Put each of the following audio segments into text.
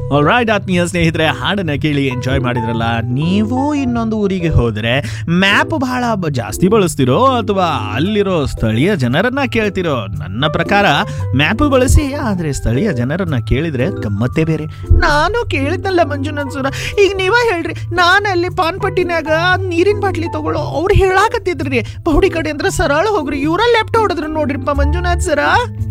right ಆತ್ಮೀಯ ಸ್ನೇಹಿತರೆ ಹಾಡನ್ನ ಕೇಳಿ ಎಂಜಾಯ್ ಮಾಡಿದ್ರಲ್ಲ ನೀವು ಇನ್ನೊಂದು ಊರಿಗೆ ಹೋದ್ರೆ ಮ್ಯಾಪ್ ಬಹಳ ಬ- ಜಾಸ್ತಿ ಬಳಸ್ತಿರೋ ಅಥವಾ ಅಲ್ಲಿರೋ ಸ್ಥಳೀಯ ಜನರನ್ನ ಕೇಳ್ತಿರೋ ನನ್ನ ಪ್ರಕಾರ ಮ್ಯಾಪ್ ಬಳಸಿ ಆದ್ರೆ ಸ್ಥಳೀಯ ಜನರನ್ನ ಕೇಳಿದ್ರೆ ಗಮ್ಮತ್ತೇ ಬೇರೆ ನಾನು ಕೇಳಿದ್ನಲ್ಲ ಮಂಜುನಾಥ್ ಸರ ಈಗ ನೀವೇ ಹೇಳ್ರಿ ನಾನು ಅಲ್ಲಿ ಪಾನ್ಪಟ್ಟಿನಾಗ ನೀರಿನ ಬಾಟ್ಲಿ ತಗೊಳ್ಳೋ ಅವ್ರು ಹೇಳಾಕತ್ತಿದ್ರಿ ಪೌಡಿ ಕಡೆ ಅಂದ್ರೆ ಸರಳ ಹೋಗ್ರಿ ಇವರ ಲೆಫ್ಟ್ ಹೊಡೆದ್ರು ನೋಡ್ರಿಪ್ಪ ಮಂಜುನಾಥ್ ಸರ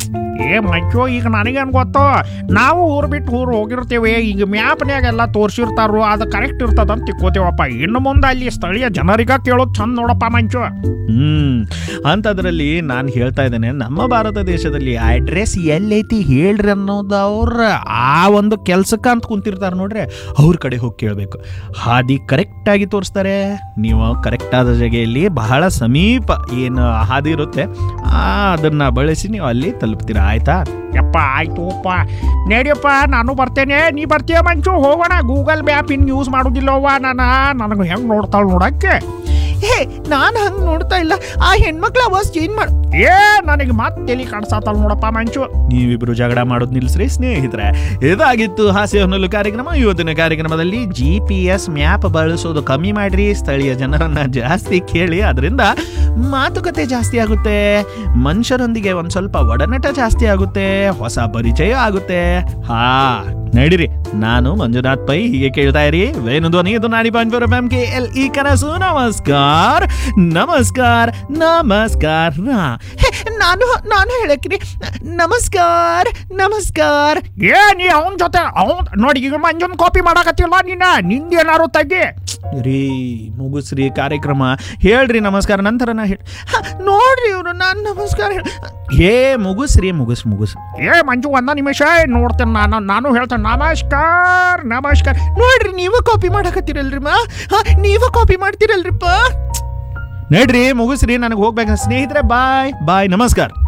ಏ ಮಂಚು ಈಗ ನನಗೇನು ಗೊತ್ತು ನಾವು ಊರು ಬಿಟ್ಟು ಊರು ಹೋಗಿರ್ತೀವಿ ಈಗ ಮ್ಯಾಪ್ನ್ಯಾಗ ಎಲ್ಲ ತೋರಿಸಿರ್ತಾರೋ ಅದು ಕರೆಕ್ಟ್ ಇರ್ತದಂತ ತಿಕ್ಕೋತೀವಪ್ಪ ಇನ್ನು ಮುಂದೆ ಅಲ್ಲಿ ಸ್ಥಳೀಯ ಜನರಿಗ ಕೇಳೋದು ಚಂದ ನೋಡಪ್ಪ ಮಂಚು ಹ್ಮ್ ಅಂಥದ್ರಲ್ಲಿ ನಾನು ಹೇಳ್ತಾ ಇದ್ದೇನೆ ನಮ್ಮ ಭಾರತ ದೇಶದಲ್ಲಿ ಅಡ್ರೆಸ್ ಎಲ್ಲೈತಿ ಹೇಳ್ರಿ ಅನ್ನೋದು ಅವ್ರ ಆ ಒಂದು ಕೆಲ್ಸಕ್ಕೆ ಅಂತ ಕುಂತಿರ್ತಾರೆ ನೋಡ್ರಿ ಅವ್ರ ಕಡೆ ಹೋಗಿ ಕೇಳಬೇಕು ಹಾದಿ ಕರೆಕ್ಟಾಗಿ ತೋರಿಸ್ತಾರೆ ನೀವು ಕರೆಕ್ಟಾದ ಜಾಗೆಯಲ್ಲಿ ಬಹಳ ಸಮೀಪ ಏನು ಹಾದಿ ಇರುತ್ತೆ ಆ, ಅದನ್ನ ಬಳಸಿ ನೀವು ಅಲ್ಲಿ ತಲುಪ್ತೀರಾ ಆಯ್ತಾ ಯಪ್ಪ ಆಯ್ತುಪ್ಪ ನಡಿಯಪ್ಪ ನಾನು ಬರ್ತೇನೆ ನೀ ಬರ್ತೀಯ ಮಂಚು ಹೋಗೋಣ ಗೂಗಲ್ ಮ್ಯಾಪ್ ಇನ್ನು ಯೂಸ್ ಮಾಡೋದಿಲ್ಲವ್ವ ನಾನು ನನಗೆ ಹೆಂಗೆ ನೋಡ್ತಾಳೆ ನೋಡಕ್ಕೆ ಹೇ ನಾನು ಹಂಗೆ ನೋಡ್ತಾ ಇಲ್ಲ ಆ ಹೆಣ್ಮಕ್ಳ ಅವಾಜ್ ಚೇಂಜ್ ಮಾಡಿ ಏ ನನಗೆ ಮತ್ತೆ ತಲೆ ಕಾಣಿಸತ್ತಲ್ಲ ನೋಡಪ್ಪ ಮಂಚು ನೀವಿಬ್ರು ಜಗಳ ಮಾಡೋದು ನಿಲ್ಲಿಸ್ರಿ ಸ್ನೇಹಿತರೆ ಇದಾಗಿತ್ತು ಹಾಸ್ಯ ಹೊನ್ನಲು ಕಾರ್ಯಕ್ರಮ ಇವತ್ತಿನ ಕಾರ್ಯಕ್ರಮದಲ್ಲಿ ಜಿ ಪಿ ಎಸ್ ಮ್ಯಾಪ್ ಬಳಸೋದು ಕಮ್ಮಿ ಮಾಡ್ರಿ ಸ್ಥಳೀಯ ಜನರನ್ನ ಜಾಸ್ತಿ ಕೇಳಿ ಅದರಿಂದ ಮಾತುಕತೆ ಜಾಸ್ತಿ ಆಗುತ್ತೆ ಮನುಷ್ಯರೊಂದಿಗೆ ಒಂದು ಸ್ವಲ್ಪ ಒಡನಾಟ ಜಾಸ್ತಿ ಆಗುತ್ತೆ ಹೊಸ ಪರಿಚಯ ಆಗುತ್ತೆ ಹಾ ನಡೀರಿ ನಾನು ಮಂಜುನಾಥ್ ಪೈ ಹೀಗೆ ಕೇಳ್ತಾ ಇರಿ ವೇಣು ಧ್ವನಿ ಇದು ನಾಡಿ point four M K L ಈ ಕನಸು ನಮಸ್ಕಾರ ನಮಸ್ಕಾರ ನಮಸ್ಕಾರ ಹೇ, ನಾನು ನಾನು ಹೇಳಕ್ರಿ ನಮಸ್ಕಾರ ನಮಸ್ಕಾರ ಏ ನೀ ಅವನ ಜೊತೆ ಅವನ್ ನೋಡಿ ಈಗ ಮಂಜುನ್ ಕಾಪಿ ಮಾಡಕತ್ತಿಲ್ಲ ನೀನ ನಿಂದೇನಾರು ತೆಗಿ ರೀ ಮುಗಿಸ್ರಿ ಕಾರ್ಯಕ್ರಮ ಹೇಳ್ರಿ ನಮಸ್ಕಾರ ನಂತರ ನಾ ಹೇಳಿ ನೋಡ್ರಿ ಇವರು ನಾನು ನಮಸ್ಕಾರ ಹೇಳ್- ಏ ಮುಗಿಸ್ರಿ ಮುಗಿಸ್ ಮುಗಿಸ್ ಏ ಮಂಜು ಒಂದ ನಿಮಿಷ ನೋಡ್ತೇನೆ ನಾನು ನಾನು ಹೇಳ್ತೇನೆ ನಮಸ್ಕಾರ ನಮಸ್ಕಾರ ನೋಡ್ರಿ ನೀವು ಕಾಪಿ ಮಾಡಕತ್ತೀರಲ್ರಿ ಮಾ ಹಾ, ನೀವು ಕಾಪಿ ಮಾಡ್ತೀರಲ್ರಿಪ್ಪ ನಡ್ರಿ ಮುಗಿಸ್ರಿ ನನಗೆ ಹೋಗ್ಬೇಕು ಸ್ನೇಹಿತರೆ ಬಾಯ್ ಬಾಯ್ ನಮಸ್ಕಾರ